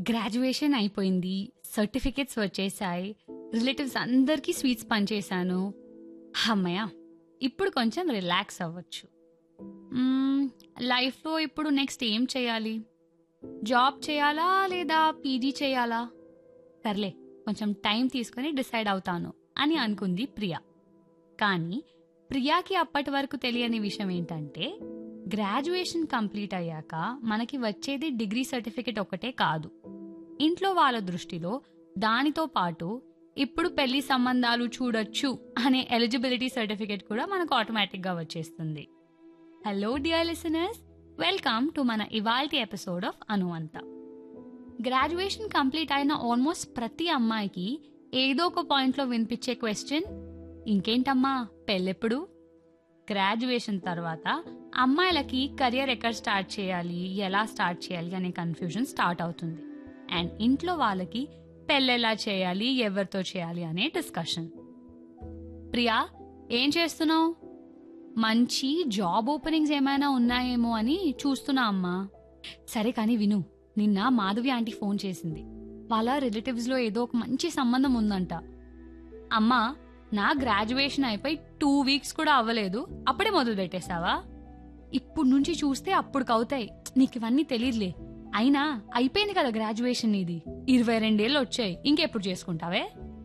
graduation అయిపోయింది certificates వచ్చేసాయి relatives అందరికీ స్వీట్స్ పనిచేశాను అమ్మయ్య ఇప్పుడు కొంచెం రిలాక్స్ అవ్వచ్చు మ్మ్, లైఫ్లో ఇప్పుడు నెక్స్ట్ ఏం చేయాలి జాబ్ చేయాలా లేదా పీజీ చేయాలా సర్లే కొంచెం టైం తీసుకొని డిసైడ్ అవుతాను అని అనుకుంది ప్రియా కానీ ప్రియాకి అప్పటి వరకు తెలియని విషయం ఏంటంటే గ్రాడ్యుయేషన్ కంప్లీట్ అయ్యాక మనకి వచ్చేది డిగ్రీ సర్టిఫికెట్ ఒకటే కాదు ఇంట్లో వాళ్ళ దృష్టిలో దానితో పాటు ఇప్పుడు పెళ్లి సంబంధాలు చూడొచ్చు అనే ఎలిజిబిలిటీ సర్టిఫికెట్ కూడా మనకు ఆటోమేటిక్గా వచ్చేస్తుంది hello dear listeners welcome to మన ఇవాల్టి ఎపిసోడ్ ఆఫ్ అనువంత గ్రాడ్యుయేషన్ కంప్లీట్ అయిన ఆల్మోస్ట్ ప్రతి అమ్మాయికి ఏదో ఒక పాయింట్లో వినిపించే క్వశ్చన్ ఇంకేంటమ్మా పెళ్ళెప్పుడు గ్రాడ్యుయేషన్ తర్వాత అమ్మాయిలకి కెరియర్ ఎక్కడ స్టార్ట్ చేయాలి ఎలా స్టార్ట్ చేయాలి అనే కన్ఫ్యూజన్ స్టార్ట్ అవుతుంది అండ్ ఇంట్లో వాళ్ళకి పెళ్ళెలా చేయాలి ఎవరితో చేయాలి అనే డిస్కషన్ ప్రియా ఏం చేస్తున్నావు మంచి జాబ్ ఓపెనింగ్స్ ఏమైనా ఉన్నాయేమో అని చూస్తున్నా అమ్మా సరే కానీ విను నిన్న మాధవి ఆంటీ ఫోన్ చేసింది వాళ్ళ రిలేటివ్స్ లో ఏదో ఒక మంచి సంబంధం ఉందంట అమ్మా నా గ్రాడ్యుయేషన్ అయిపోయి టూ వీక్స్ కూడా అవ్వలేదు అప్పుడే మొదలు పెట్టేశావా ఇప్పుడు నుంచి చూస్తే అప్పుడు అవుతాయి నీకు ఇవన్నీ తెలియదులే అయినా అయిపోయింది కదా గ్రాడ్యుయేషన్ ఇది ఇరవై రెండేళ్ళు వచ్చాయి ఇంకెప్పుడు చేసుకుంటావే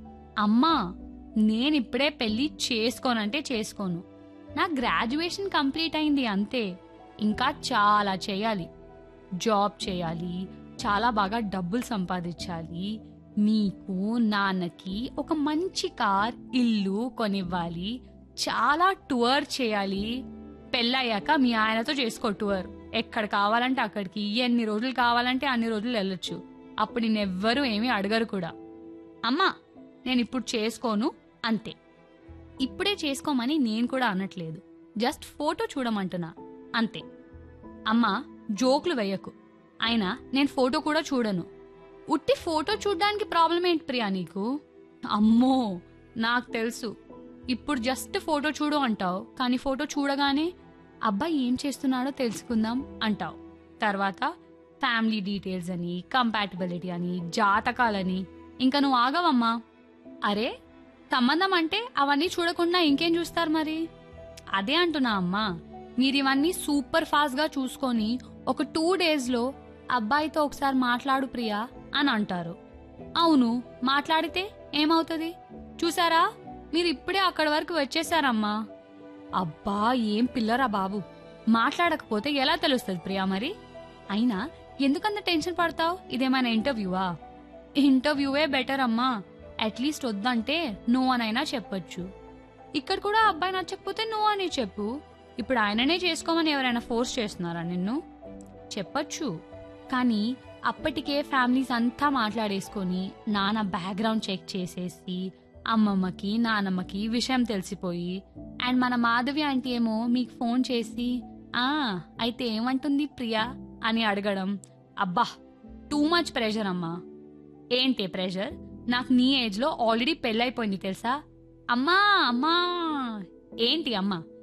అమ్మా నేనిప్పుడే పెళ్లి చేసుకోనంటే చేసుకోను నా గ్రాడ్యుయేషన్ కంప్లీట్ అయింది అంతే ఇంకా చాలా చేయాలి జాబ్ చేయాలి చాలా బాగా డబ్బులు సంపాదించాలి మీకు నాన్నకి ఒక మంచి కార్ ఇల్లు కొనివ్వాలి చాలా టూర్ చేయాలి పెళ్ళయ్యాక మీ ఆయనతో చేసుకో టూర్ ఎక్కడ కావాలంటే అక్కడికి ఎన్ని రోజులు కావాలంటే అన్ని రోజులు వెళ్ళొచ్చు అప్పుడు నిన్నెవ్వరూ ఏమీ అడగరు కూడా అమ్మా నేను ఇప్పుడు చేసుకోను అంతే ఇప్పుడే చేసుకోమని నేను కూడా అనట్లేదు జస్ట్ ఫోటో చూడమంటున్నా అంతే అమ్మా జోకులు వేయకు అయినా నేను ఫోటో కూడా చూడను ఉట్టి ఫోటో చూడ్డానికి ప్రాబ్లం ఏంటి ప్రియా నీకు అమ్మో నాకు తెలుసు ఇప్పుడు జస్ట్ ఫోటో చూడు అంటావు కానీ ఫోటో చూడగానే అబ్బాయి ఏం చేస్తున్నాడో తెలుసుకుందాం అంటావు తర్వాత ఫ్యామిలీ డీటెయిల్స్ అని కంపాటిబిలిటీ అని జాతకాలని ఇంకా నువ్వు ఆగవమ్మా అరే సంబంధం అంటే అవన్నీ చూడకుండా ఇంకేం చూస్తారు మరి అదే అంటున్నా అమ్మా మీరు ఇవన్నీ సూపర్ ఫాస్ట్ గా చూసుకొని ఒక టూ డేస్ లో అబ్బాయితో ఒకసారి మాట్లాడు ప్రియా అని అంటారు అవును మాట్లాడితే ఏమవుతుంది చూసారా మీరు ఇప్పుడే అక్కడి వరకు వచ్చేసారమ్మా అబ్బా ఏం పిల్లరా బాబు మాట్లాడకపోతే ఎలా తెలుస్తుంది ప్రియా మరి అయినా ఎందుకంత టెన్షన్ పడతావు ఇదేమైనా ఇంటర్వ్యూవా ఇంటర్వ్యూవే బెటర్ అమ్మా అట్లీస్ట్ వద్దంటే నో అనైనా చెప్పొచ్చు ఇక్కడ కూడా అబ్బాయి నచ్చకపోతే నో అని చెప్పు ఇప్పుడు ఆయననే చేసుకోమని ఎవరైనా ఫోర్స్ చేస్తున్నారా నిన్ను చెప్పొచ్చు కానీ అప్పటికే ఫ్యామిలీస్ అంతా మాట్లాడేసుకొని నాన్న బ్యాక్గ్రౌండ్ చెక్ చేసేసి అమ్మమ్మకి నానమ్మకి విషయం తెలిసిపోయి అండ్ మన మాధవి ఆంటీ ఏమో మీకు ఫోన్ చేసి ఆ అయితే ఏమంటుంది ప్రియా అని అడగడం అబ్బా టూ మచ్ ప్రెషర్ అమ్మా ఏంటి ప్రెషర్ నాకు నీ ఏజ్ లో ఆల్రెడీ పెళ్ళైపోయింది తెలుసా అమ్మా అమ్మా ఏంటి అమ్మా